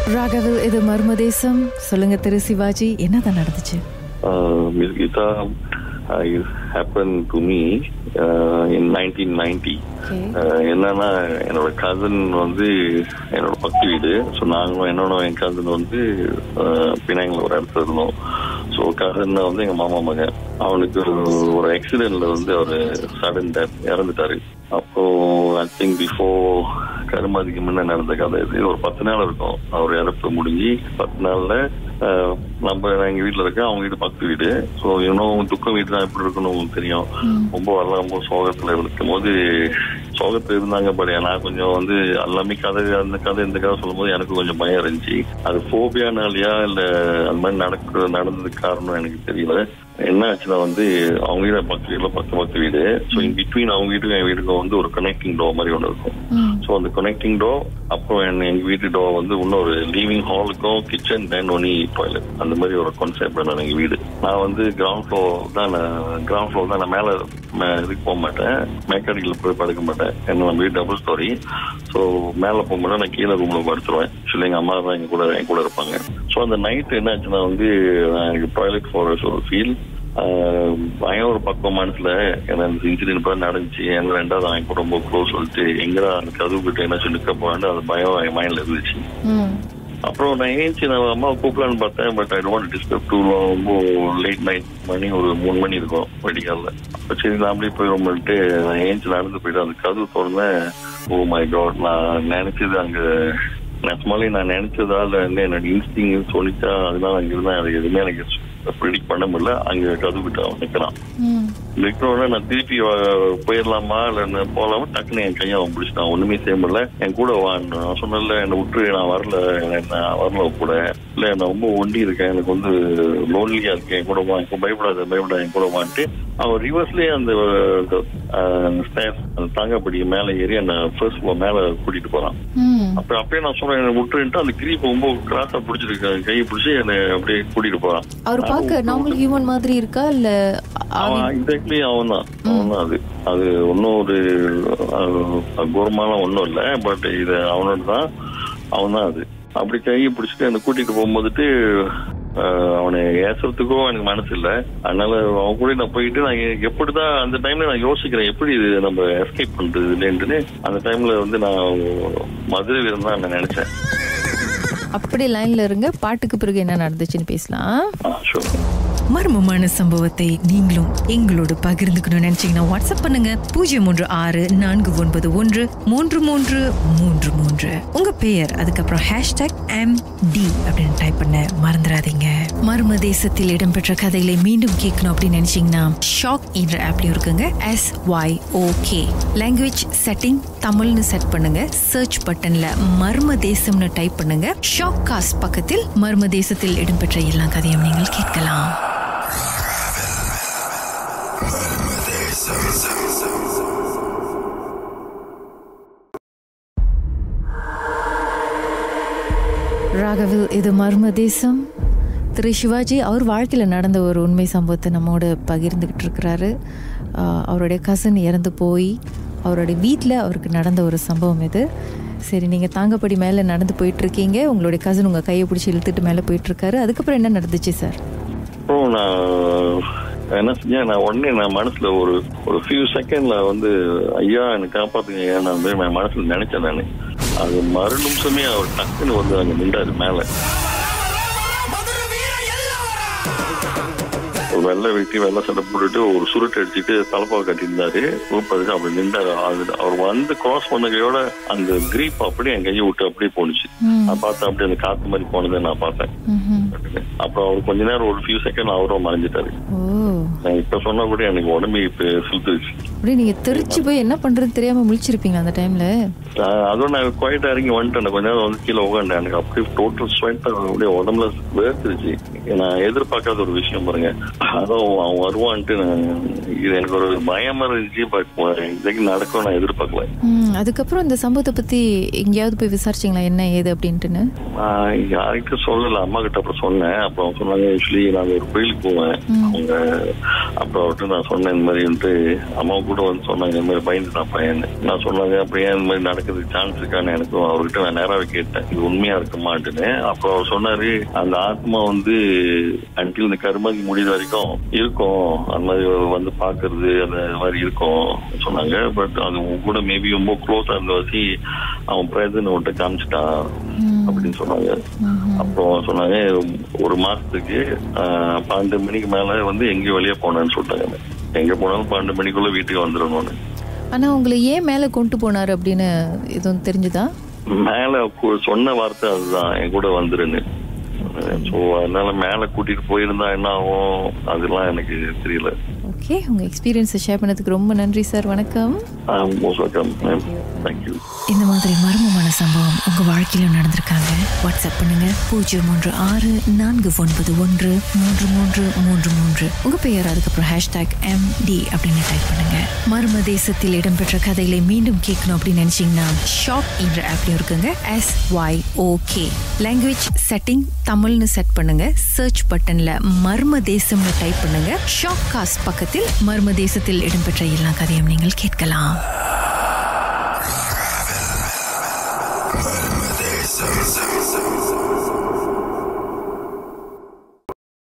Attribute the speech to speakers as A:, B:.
A: ராகவில் இது மர்மதேசம் சொல்லுங்க திரு சிவாஜி என்னதான் நடந்துச்சு
B: uh, Miss Gita uh, it happened to me uh, in 1990.
A: Okay.
B: Uh, என்னன்னா என்னோட கசின் வந்து என்னோட பக்கத்து வீடு ஸோ நாங்களும் என்னோட என் கசின் வந்து பினாங்கில் ஒரு இடத்துல இருந்தோம் ஸோ கசின் வந்து எங்க மாமா மகன் அவனுக்கு ஒரு- ஒரு ஆக்சிடென்ட்ல வந்து அவர் சடன் டெத் இறந்துட்டாரு அப்போ ஐ திங்க் பிஃபோர் கருமாதிக்கு முன்ன நடந்த கதை இது ஒரு பத்து நாள் இருக்கும் அவர் இறப்பு முடிஞ்சு பத்து நாள்ல ஆஹ், நம்ம நான் எங்க வீட்டுல இருக்கேன் அவங்க வீடு பக்கத்து வீடு ஸோ இன்னும் துக்கம் வீடு தான் எப்படி இருக்குன்னு உங்களுக்கு தெரியும் ரொம்ப வரலாம் ரொம்ப சோகத்துல இருக்கும் போது சோகத்துல இருந்தாங்க பட் நான் கொஞ்சம் வந்து எல்லாமே கதை அந்த கதை இந்த கதை சொல்லும்போது எனக்கு கொஞ்சம் பயம் இருந்துச்சு அது ஃபோபியானாலயா இல்ல அந்த மாதிரி நடக்க நடந்ததுக்கு காரணம் எனக்கு தெரியல என்ன ஆச்சுன்னா வந்து அவங்க வீடு பக்கத்து வீடுல பக்கத்து பக்கத்து வீடு ஸோ இன் பிட்வீன் அவங்க வீட்டுக்கும் என் வீட்டுக்கும் வந்து ஒரு கனெக்டிங் டோ மாதிரி ஒன்று இருக்கும் ஸோ அந்த கனெக்டிங் டோ அப்புறம் என் எங்க வீட்டு டோ வந்து இன்னொரு லீவிங் ஹாலுக்கும் கிச்சன் தென் ஒனி டாய்லெட் அந்த மாதிரி ஒரு கான்செப்ட் நான் எங்க வீடு நான் வந்து கிரவுண்ட் ஃப்ளோர் தான் நான் கிரவுண்ட் ஃப்ளோர் தான் நான் மேல மே- இதுக்கு போக மாட்டேன் மேக்காடியில் போய் படுக்க மாட்டேன் என்ன நம்ம வீடு டபுள் ஸ்டோரி ஸோ மேலே போக மாட்டேன் நான் கீழே ரூம்ல படுத்துருவேன் ஆக்சுவலி எங்க அம்மா தான் எங்க கூட என் கூட இருப்பாங்க ஸோ அந்த நைட் என்ன ஆச்சுன்னா வந்து நான் எனக்கு டாய்லெட் போற ஒரு ஃபீல் பயம் ஒரு பக்கம் மனசுல ஏன்னா இந்த இன்சிடென்ட் இப்போ நடந்துச்சு எங்க ரெண்டாவது அவன் கூட ரொம்ப க்ளோஸ் சொல்லிட்டு எங்கடா அந்த கதவு கிட்ட என்ன சொல்லி நிற்க போறான்னு அந்த பயம் என் மைண்ட்ல இருந்துச்சு
A: ம்
B: அப்புறம் நான் ஏஞ்சி நான் அம்மா கூப்பிடலான்னு பார்த்தேன் but I don't disturb too ரொம்ப லேட் நைட் மணி ஒரு மூணு மணி இருக்கும் வெடிக்கால அப்ப சரி நான் அப்படியே போயிடும்ட்டு நான் ஏஞ்சி நடந்து போயிட்டு அந்த கதவு திறந்தேன் ஓ மை காட் நான் நினைச்சது அங்க நெசமாலே நான் நினைச்சதா இல்ல என்ன என்னோட இன்ஸ்டிங் சொல்லிச்சா அதனால அங்க இருந்தேன் அது எதுவுமே எனக்கு ப்ரிடிக் பண்ண முடியல அங்க கதவு கிட்ட அவன் நிக்கிறான்
A: ம்
B: நிக்கிறோட நான் திருப்பி வ- போயிடலாமா இல்ல நான் போலாமா டக்குன்னு என் கையை அவன் பிடிச்சிட்டான் ஒண்ணுமே செய்ய முடியல என் கூட வான்னு நான் சொன்னல என்னை விட்டு நான் வரல எனக்கு நான் வரல உன் கூட இல்ல நான் ரொம்ப ஒண்டி இருக்கேன் எனக்கு வந்து லோன்லியா இருக்கேன் என் கூட வா என் கூட பயப்படாத பயப்படாத என் கூட வான்ட்டு அவன் ரிவர்ஸ்லயே அந்த அந்த, அஹ், stairs, அந்த தாங்கப்படி மேல ஏறி என்ன ஃபர்ஸ்ட் ஃப்ளோர் மேல கூட்டிட்டு போறான்
A: ம்
B: அப்ப அப்பயே நான் சொல்றேன் என்னை விட்டுன்ட்டு அந்த கிரீப் ரொம்ப கிராஸா பிடிச்சிருக்கேன் கையை பிடிச்சி என்னை அப்படியே கூட்டிட்டு போறான்
A: அவர் பார்க்க நார்மல் ஹியூமன் மாதிரி இருக்கா இல்ல
B: அவன் எக்ஸாக்ட்லி அவன் தான் அவன் தான் அது அது ஒன்னும் ஒரு கௌரவமான ஒன்றும் இல்லை பட் இது அவனோட தான் அவன் தான் அது அப்படி கையை பிடிச்சிட்டு என்னை கூட்டிட்டு போகும்போதுட்டு ஆஹ், அவனை ஏசுறதுக்கும் எனக்கு மனசு இல்லை அதனால அவன் கூட நான் போயிட்டு நான் எ- எப்படிதான் அந்த டைம்ல நான் யோசிக்கிறேன் எப்படி இது நம்ம எஸ்கேப் பண்றது இல்லைன்ட்டு அந்த டைம்ல வந்து நான் மதுரை வீரன் தான் நான் நினைச்சேன்
A: அப்படி லைன்ல இருங்க பாட்டுக்கு பிறகு என்ன நடந்துச்சுன்னு பேசலாம்
B: ஷோர்
C: மர்மமான சம்பவத்தை நீங்களும் எங்களோடு பகிர்ந்துக்கணும்னு நினைச்சீங்கன்னா வாட்ஸ்அப் பண்ணுங்க பூஜ்ஜியம் மூன்று ஆறு நான்கு ஒன்பது ஒன்று மூன்று மூன்று மூன்று மூன்று உங்க பெயர் அதுக்கப்புறம் ஹேஷ்டாக் எம் டி அப்படின்னு டைப் பண்ண மறந்துடாதீங்க மர்ம தேசத்தில் இடம்பெற்ற கதைகளை மீண்டும் கேட்கணும் அப்படின்னு நினைச்சீங்கன்னா ஷாக் என்ற ஆப்லயும் இருக்குங்க S Y okay language setting தமிழ்னு செட் பண்ணுங்க சர்ச் பட்டன்ல மர்ம தேசம்னு டைப் பண்ணுங்க ஷாக் காஸ்ட் பக்கத்தில் மர்ம தேசத்தில் இடம்பெற்ற எல்லா கதையும் நீங்கள் கேட்கலாம்
A: ராகவில் இது மர்ம தேசம் திரு சிவாஜி அவர் வாழ்க்கையில் நடந்த ஒரு உண்மை சம்பவத்தை நம்மோட பகிர்ந்துக்கிட்டு இருக்கிறாரு ஆஹ் அவருடைய கசன் இறந்து போய் அவருடைய வீட்டில் அவருக்கு நடந்த ஒரு சம்பவம் இது சரி நீங்கள் தாங்கப்படி மேலே நடந்து போயிட்டுருக்கீங்க உங்களுடைய கசன் உங்கள் கையை பிடிச்சி இழுத்துட்டு மேலே போயிட்டுருக்காரு அதுக்கப்புறம் என்ன நடந்துச்சு சார்
B: அப்புறம் நான் என்ன செஞ்சேன் நான் உடனே நான் மனசுல ஒரு ஒரு ஃபியூ செகண்ட்ல வந்து ஐயா எனக்கு காப்பாத்துங்க ஐயா நான் வந்து என் மனசுல நினைச்சேன் நான் அது மறு நிமிஷமே அவர் டக்குன்னு வந்து அங்க நின்றாரு மேல ஒரு வெள்ளை வெட்டி வெள்ளை சட்டை போட்டுட்டு ஒரு சுருட்டு அடிச்சுட்டு தலைப்பாவை கட்டியிருந்தாரு ரூபதுக்கு அப்படி நின்றாரு அது அவர் வந்து கிராஸ் பண்ணகையோட அந்த கிரீப் அப்படியே என் கையை விட்டு அப்படியே போணுச்சு நான் பார்த்தேன் அப்படியே அந்த காத்து மாதிரி போனதை நான் பார்த்தேன்
A: ம்ஹும்.
B: அப்புறம் அவர் கொஞ்ச நேரம் ஒரு ஃபியூ செகண்ட் அவரும் மறைஞ்சிட்டாரு
A: ஓ
B: நான் இப்ப சொன்னா கூட எனக்கு உடம்பு இப்ப சுத்துச்சு
A: அப்படியே நீங்கள் தெரிச்சு போய் என்ன பண்ணுறது தெரியாமல் முழிச்சிருப்பீங்க அந்த டைமில்
B: நான் அதுவும் நான் குவாய்ட்டா இறங்கி வந்துட்டேன் கொஞ்ச நேரம் வந்து கீழே உட்காந்தேன் எனக்கு அப்படியே டோட்டல் ஸ்வெட் அப்படியே உடம்புல வேர்த்துருச்சு நான் எதிர்பார்க்காத ஒரு விஷயம் பாருங்க அதுவும் அவன் வருவான்ட்டு நான் இது எனக்கு ஒரு பயமா இருந்துச்சு பட் இதுக்கு நடக்கும் நான் எதிர்பார்க்கல
A: ம், அதுக்கப்புறம் இந்த சம்பவத்தை பற்றி எங்கேயாவது போய் விசாரிச்சிங்களா என்ன ஏது அப்படின்ட்டுன்னு
B: நான் யார்கிட்ட சொல்லல அம்மா கிட்ட அப்புறம் சொன்னேன் சொன்னேன் அப்போ அவங்க சொன்னாங்க ஆக்சுவலி நான் ஒரு கோயிலுக்கு போவேன் அவங்க அப்புறம் அவர்கிட்ட நான் சொன்னேன் இந்த மாதிரி வந்துட்டு அம்மா கூட வந்து சொன்னாங்க இந்த மாதிரி பயந்து நான் பையன் நான் சொன்னாங்க அப்ப ஏன் இந்த மாதிரி நடக்கிறதுக்கு சான்ஸ் இருக்கான்னு எனக்கும் அவர்கிட்ட நான் நேராவே கேட்டேன் இது உண்மையா இருக்குமாட்டுன்னு அப்புறம் அவர் சொன்னாரு அந்த ஆத்மா வந்து அன்டில் இந்த கருமாக்கு முடிகிற வரைக்கும் இருக்கும் அந்த மாதிரி வந்து பாக்குறது அந்த மாதிரி இருக்கும் சொன்னாங்க பட் அது உன் கூட மேபி ரொம்ப க்ளோஸா இருந்த வச்சு அவன் பிரேதன் உன்கிட்ட காமிச்சிட்டான் அப்படின்னு சொன்னாங்க அப்புறம் சொன்னாங்க ஒரு மாசத்துக்கு ஆஹ், பன்னெண்டு மணிக்கு மேல வந்து எங்கேயும் வெளியே போனேன்னு சொல்லிட்டாங்க எங்க போனாலும் பன்னெண்டு மணிக்குள்ள வீட்டுக்கு வந்துடணும்னு
A: ஆனா உங்களை ஏன் மேல கொண்டு போனாரு அப்படின்னு எதுவும் தெரிஞ்சுதா
B: மேல கு- சொன்ன வார்த்தை அதுதான் என் கூட வந்துருன்னு சோ அதனால மேல கூட்டிட்டு போயிருந்தா என்ன ஆகும் அதெல்லாம் எனக்கு தெரியல
A: ஓகே உங்க எக்ஸ்பீரியன்ஸை ஷேர் பண்ணதுக்கு ரொம்ப நன்றி சார் வணக்கம்
B: மோஸ்ட் வெல்கம் தேங்க்யூ
C: இந்த மாதிரி மர்மமான சம்பவம் உங்க வாழ்க்கையில நடந்திருக்காங்க வாட்ஸ்அப் பண்ணுங்க பூஜ்ஜியம் மூன்று ஆறு நான்கு ஒன்பது ஒன்று மூன்று மூன்று மூன்று மூன்று உங்க பெயர் அதுக்கப்புறம் ஹேஷ்டாக் எம் டி அப்படின்னு டைப் பண்ணுங்க மர்ம தேசத்தில் இடம்பெற்ற கதைகளை மீண்டும் கேட்கணும் அப்படின்னு நினைச்சீங்கன்னா ஷாக் என்ற ஆப்லயும் இருக்குங்க S Y okay language setting தமிழ்னு செட் பண்ணுங்க சர்ச் பட்டன்ல மர்ம தேசம்னு டைப் பண்ணுங்க ஷாக் காஸ்ட் பக்கத்தில் மர்ம தேசத்தில் இடம்பெற்ற எல்லா கதையும் நீங்கள் கேட்கலாம்